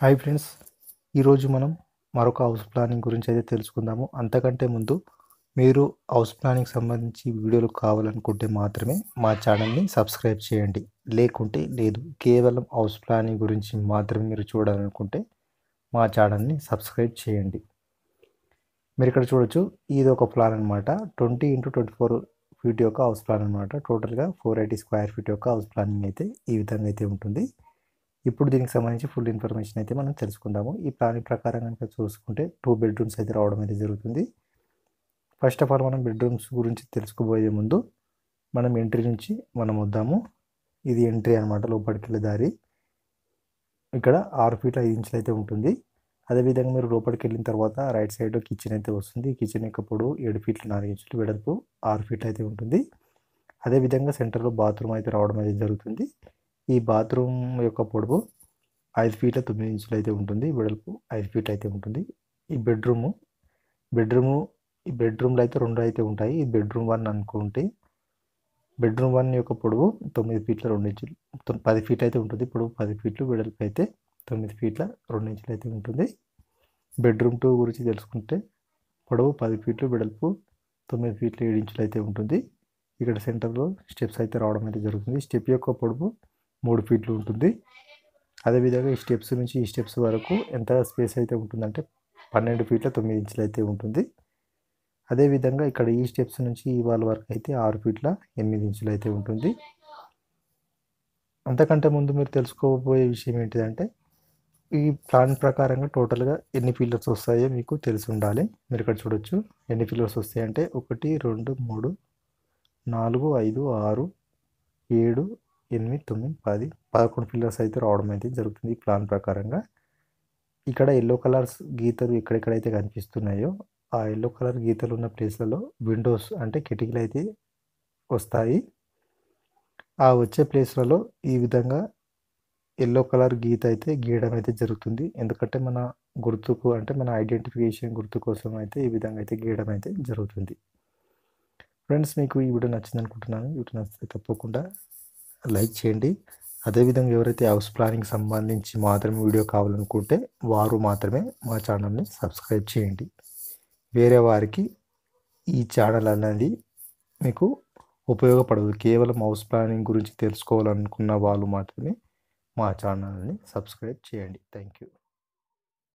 hi friends ఈరోజు మనం మరొక హౌస్ ప్లానింగ్ గురించి అయితే తెలుసుకుందాము అంతకంటే ముందు మీరు హౌస్ ప్లానింగ్ సంబంధించి వీడియోలు కావాలనుకుంటే మాత్రమే మా ఛానల్ని సబ్స్క్రైబ్ చేయండి లేకుంటే లేదు కేవలం హౌస్ ప్లానింగ్ గురించి మాత్రమే మీరు చూడాలనుకుంటే మా ఛానల్ని సబ్స్క్రైబ్ చేయండి మీరు ఇక్కడ చూడొచ్చు ఇది ఒక ప్లాన్ అనమాట twenty into twenty four feet యొక్క హౌస్ ప్లాన్ అనమాట టోటల్గా ఫోర్ ఎయిటీ స్క్వేర్ ఫీట్ యొక్క హౌస్ ప్లానింగ్ అయితే ఈ విధంగా అయితే ఉంటుంది ఇప్పుడు దీనికి సంబంధించి ఫుల్ ఇన్ఫర్మేషన్ అయితే మనం తెలుసుకుందాము ఈ ప్లానింగ్ ప్రకారం కనుక చూసుకుంటే టూ బెడ్రూమ్స్ అయితే రావడం అయితే జరుగుతుంది ఫస్ట్ ఆఫ్ ఆల్ మనం బెడ్రూమ్స్ గురించి తెలుసుకోబోయే ముందు మనం ఎంట్రీ నుంచి మనం వద్దాము ఇది ఎంట్రీ అనమాట లోపలికి వెళ్ళే దారి ఇక్కడ ఆరు ఫీట్ ఐదు ఇంచులు అయితే ఉంటుంది అదేవిధంగా మీరు లోపలికి వెళ్ళిన తర్వాత రైట్ సైడ్ కిచెన్ అయితే వస్తుంది కిచెన్ యొక్క పొడవు ఏడు ఫీట్లు నాలుగు ఇంచులు వెడల్పు ఆరు ఫీట్లు అయితే ఉంటుంది అదేవిధంగా సెంటర్లో బాత్రూమ్ అయితే రావడం అయితే జరుగుతుంది ఈ బాత్రూమ్ యొక్క పొడవు ఐదు ఫీట్ల తొమ్మిది ఇంచులు అయితే ఉంటుంది వెడల్పు ఐదు ఫీట్ అయితే ఉంటుంది ఈ బెడ్రూము బెడ్రూము ఈ బెడ్రూమ్లో అయితే రెండు అయితే ఉంటాయి ఈ బెడ్రూమ్ వన్ అనుకుంటే బెడ్రూమ్ వన్ యొక్క పొడవు తొమ్మిది ఫీట్ల రెండు ఇంచులు తొ- పది ఫీట్ అయితే ఉంటుంది పొడవు పది ఫీట్లు వెడల్పు అయితే తొమ్మిది ఫీట్ల రెండు ఇంచులు అయితే ఉంటుంది బెడ్రూమ్ టూ గురించి తెలుసుకుంటే పొడవు పది ఫీట్లు వెడల్పు తొమ్మిది ఫీట్ల ఏడు ఇంచులు అయితే ఉంటుంది ఇక్కడ సెంటర్లో స్టెప్స్ అయితే రావడం అయితే జరుగుతుంది స్టెప్ యొక్క పొడవు మూడు ఫీట్లు ఉంటుంది అదేవిధంగా ఈ స్టెప్స్ నుంచి ఈ స్టెప్స్ వరకు ఎంత స్పేస్ అయితే ఉంటుందంటే పన్నెండు ఫీట్ల తొమ్మిది ఇంచులు అయితే ఉంటుంది అదేవిధంగా ఇక్కడ ఈ స్టెప్స్ నుంచి ఈ వాల్ వరకు అయితే ఆరు ఫీట్ల ఎనిమిది ఇంచులు అయితే ఉంటుంది అంతకంటే ముందు మీరు తెలుసుకోబోయే విషయం ఏంటిదంటే ఈ ప్లాన్ ప్రకారంగా టోటల్గా ఎన్ని పిల్లర్స్ వస్తాయో మీకు తెలిసి ఉండాలి మీరు ఇక్కడ చూడొచ్చు ఎన్ని పిల్లర్స్ వస్తాయంటే ఒకటి రెండు మూడు నాలుగు ఐదు ఆరు ఏడు ఎనిమిది తొమ్మిది పది పదకొండు పిల్లర్స్ అయితే రావడం అయితే జరుగుతుంది ఈ ప్లాన్ ప్రకారంగా ఇక్కడ ఎల్లో కలర్స్ గీతలు ఎక్కడెక్కడైతే కనిపిస్తున్నాయో ఆ ఎల్లో కలర్ గీతలు ఉన్న ప్లేస్లలో విండోస్ అంటే కిటికీలు అయితే వస్తాయి ఆ వచ్చే ప్లేస్లలో ఈ విధంగా ఎల్లో కలర్ గీత అయితే గీయడం అయితే జరుగుతుంది ఎందుకంటే మన గుర్తుకు అంటే మన ఐడెంటిఫికేషన్ గుర్తు కోసం అయితే ఈ విధంగా అయితే గీయడం అయితే జరుగుతుంది ఫ్రెండ్స్ మీకు ఈ వీడియో నచ్చింది అనుకుంటున్నాను ఈ వీడియో నచ్చితే తప్పకుండా లైక్ చేయండి అదేవిధంగా ఎవరైతే హౌస్ ప్లానింగ్ సంబంధించి మాత్రమే వీడియో కావాలనుకుంటే వారు మాత్రమే మా ఛానల్ని సబ్స్క్రైబ్ చేయండి వేరే వారికి ఈ ఛానల్ అనేది మీకు ఉపయోగపడదు కేవలం హౌస్ ప్లానింగ్ గురించి తెలుసుకోవాలనుకున్న వాళ్ళు మాత్రమే మా ఛానల్ని సబ్స్క్రైబ్ చేయండి థ్యాంక్ యూ